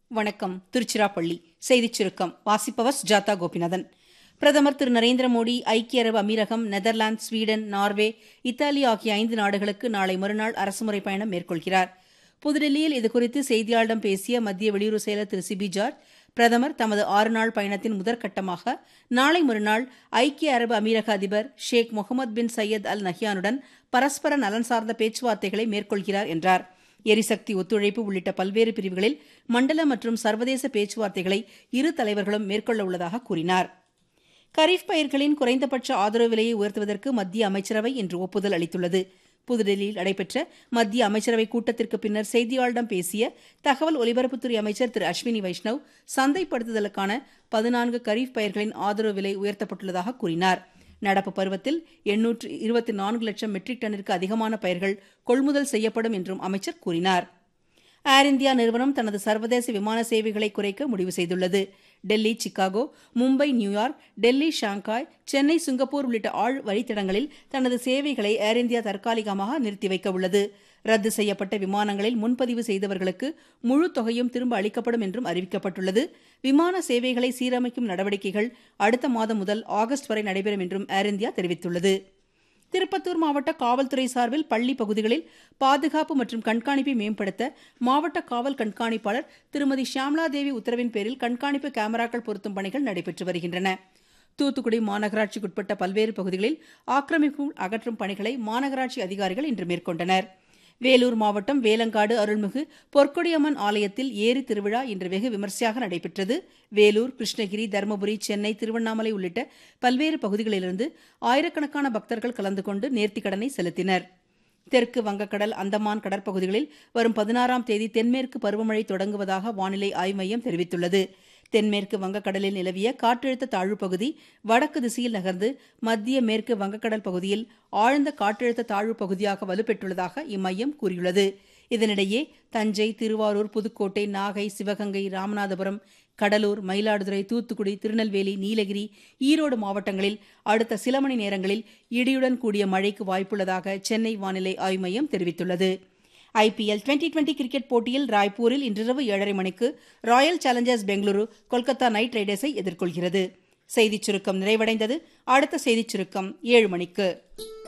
வணக்கம் திருச்சிராப்பள்ளி செய்திச் சுருக்கம் வாசிப்பவர் ஜாதா கோபிநாதன் பிரதமர் திரு நரேந்திர மோடி ஐக்கிய அரபு அமீரகம் நெதர்லாந்து ஸ்வீடன் நார்வே இத்தாலி ஆகிய ஐந்து நாடுகளுக்கு நாளை மறுநாள் அரசுமுறை பயணம் மேற்கொள்கிறார் புதுடில்லியில் இதுகுறித்து செய்தியாளர்களிடம் பேசிய மத்திய வெளியுறவு செயலர் திரு சிபி ஜார்ஜ் பிரதமர் தமது ஆறு நாள் பயணத்தின் முதற்கட்டமாக நாளை மறுநாள் ஐக்கிய அரபு அமீரக அதிபர் ஷேக் முகமது பின் சையத் அல் நஹ்யானுடன் பரஸ்பர நலன் சார்ந்த பேச்சுவார்த்தைகளை மேற்கொள்கிறார் என்றார் எரிசக்தி ஒத்துழைப்பு உள்ளிட்ட பல்வேறு பிரிவுகளில் மண்டல மற்றும் சர்வதேச பேச்சுவார்த்தைகளை இரு தலைவர்களும் மேற்கொள்ள உள்ளதாக கூறினார் கரீஃப் பயிர்களின் குறைந்தபட்ச ஆதரவு விலையை உயர்த்துவதற்கு மத்திய அமைச்சரவை இன்று ஒப்புதல் அளித்துள்ளது புதுடெல்லியில் நடைபெற்ற மத்திய அமைச்சரவை கூட்டத்திற்கு பின்னர் செய்தியாளரிடம் பேசிய தகவல் ஒலிபரப்புத்துறை அமைச்சர் திரு அஸ்வினி வைஷ்ணவ் சந்தைப்படுத்துதலுக்கான பதினான்கு கரீஃப் பயிர்களின் ஆதரவு விலை உயர்த்தப்பட்டுள்ளதாக கூறினார் நடப்பு பருவத்தில் எண்ணூற்று இருபத்தி நான்கு லட்சம் மெட்ரிக் டன்னிற்கு அதிகமான பயிர்கள் கொள்முதல் செய்யப்படும் என்றும் அமைச்சர் கூறினார் ஏர் இந்தியா நிறுவனம் தனது சர்வதேச விமான சேவைகளை குறைக்க முடிவு செய்துள்ளது Delhi Chicago Mumbai New York Delhi Shanghai Chennai Singapore உள்ளிட்ட ஆழ் வழித்தடங்களில் தனது சேவைகளை ஏர் இந்தியா தற்காலிகமாக நிறுத்தி வைக்க உள்ளது ரத்து செய்யப்பட்ட விமானங்களில் முன்பதிவு செய்தவர்களுக்கு முழு தொகையும் திரும்ப அளிக்கப்படும் என்றும் அறிவிக்கப்பட்டுள்ளது விமான சேவைகளை சீரமைக்கும் நடவடிக்கைகள் அடுத்த மாதம் முதல் ஆகஸ்ட் வரை நடைபெறும் என்றும் ஏர் இந்தியா தெரிவித்துள்ளது திருப்பத்தூர் மாவட்ட காவல்துறை சார்பில் பள்ளி பகுதிகளில் பாதுகாப்பு மற்றும் கண்காணிப்பை மேம்படுத்த மாவட்ட காவல் கண்காணிப்பாளர் திருமதி ஷியாம்லா தேவி உத்தரவின் பேரில் கண்காணிப்பு கேமராக்கள் பொருத்தும் பணிகள் நடைபெற்று வருகின்றன தூத்துக்குடி மாநகராட்சிக்குட்பட்ட பல்வேறு பகுதிகளில் ஆக்கிரமிப்பு அகற்றும் பணிகளை மாநகராட்சி அதிகாரிகள் இன்று மேற்கொண்டனர் வேலூர் மாவட்டம் வேலங்காடு அருள்மிகு பொற்கொடியம்மன் ஆலயத்தில் ஏரி திருவிழா இன்று வெகு விமர்சையாக நடைபெற்றது வேலூர் கிருஷ்ணகிரி தருமபுரி சென்னை திருவண்ணாமலை உள்ளிட்ட பல்வேறு பகுதிகளிலிருந்து ஆயிரக்கணக்கான பக்தர்கள் கலந்து கொண்டு நேர்த்திக்கடனை செலுத்தினர் தெற்கு வங்கக்கடல் அந்தமான் கடற்பகுதிகளில் வரும் பதினாறாம் தேதி தென்மேற்கு பருவமழை தொடங்குவதாக வானிலை ஆய்வு மையம் தெரிவித்துள்ளது தென்மேற்கு வங்கக்கடலில் நிலவிய காற்றழுத்த தாழ்வுப் பகுதி வடக்கு திசையில் நகர்ந்து மத்திய மேற்கு வங்கக்கடல் பகுதியில் ஆழ்ந்த காற்றழுத்த தாழ்வுப் பகுதியாக வலுப்பெற்றுள்ளதாக இம்மையம் கூறியுள்ளது இதனிடையே தஞ்சை திருவாரூர் புதுக்கோட்டை நாகை சிவகங்கை ராமநாதபுரம் கடலூர் மயிலாடுதுறை தூத்துக்குடி திருநெல்வேலி நீலகிரி ஈரோடு மாவட்டங்களில் அடுத்த சில மணி நேரங்களில் இடியுடன் கூடிய மழைக்கு வாய்ப்புள்ளதாக சென்னை வானிலை ஆய்வு மையம் தெரிவித்துள்ளது ஐபிஎல் டுவெண்டி டுவெண்டி கிரிக்கெட் போட்டியில் ராய்ப்பூரில் இன்றிரவு ஏழரை மணிக்கு Royal Challengers Bengaluru Kolkata Knight ரைடர்ஸை எதிர்கொள்கிறது செய்திச் சுருக்கம் நிறைவடைந்தது அடுத்த செய்திச் சுருக்கம் ஏழு மணிக்கு